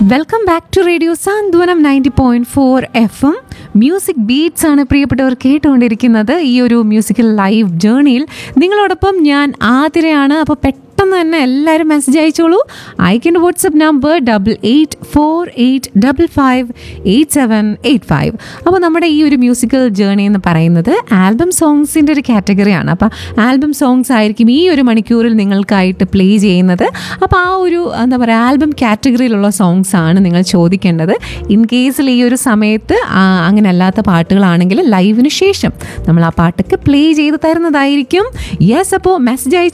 welcome back to radio Santhwanam ninety point four F M music beats ആണ് പ്രിയപ്പെട്ടവർ കേട്ടുകൊണ്ടിരിക്കുന്നത് ഈ ഒരു മ്യൂസിക്കൽ ലൈവ് ജേണിയിൽ നിങ്ങളോടൊപ്പം ഞാൻ ആതിരയാണ് അപ്പോൾ പെട്ടെന്ന് തന്നെ എല്ലാവരും മെസ്സേജ് അയച്ചോളൂ അയക്കേണ്ട WhatsApp number double eight four eight double five eight seven eight five അപ്പോൾ നമ്മുടെ ഈ ഒരു മ്യൂസിക്കൽ ജേണി എന്ന് പറയുന്നത് ആൽബം സോങ്സിൻ്റെ ഒരു കാറ്റഗറിയാണ് അപ്പോൾ ആൽബം സോങ്സ് ആയിരിക്കും ഈ ഒരു മണിക്കൂറിൽ നിങ്ങൾക്കായിട്ട് പ്ലേ ചെയ്യുന്നത് അപ്പോൾ ആ ഒരു എന്താ പറയുക ആൽബം കാറ്റഗറിയിലുള്ള സോങ്സ് ആണ് നിങ്ങൾ ചോദിക്കേണ്ടത് ഇൻ കേസിൽ ഈ ഒരു സമയത്ത് ആ, അങ്ങനെ അല്ലാത്ത പാട്ടുകളാണെങ്കിൽ ലൈവിന് ശേഷം നമ്മൾ ആ പാട്ടൊക്കെ പ്ലേ ചെയ്ത് തരുന്നതായിരിക്കും യെസ് അപ്പോൾ മെസ്സേജ് അയച്ചു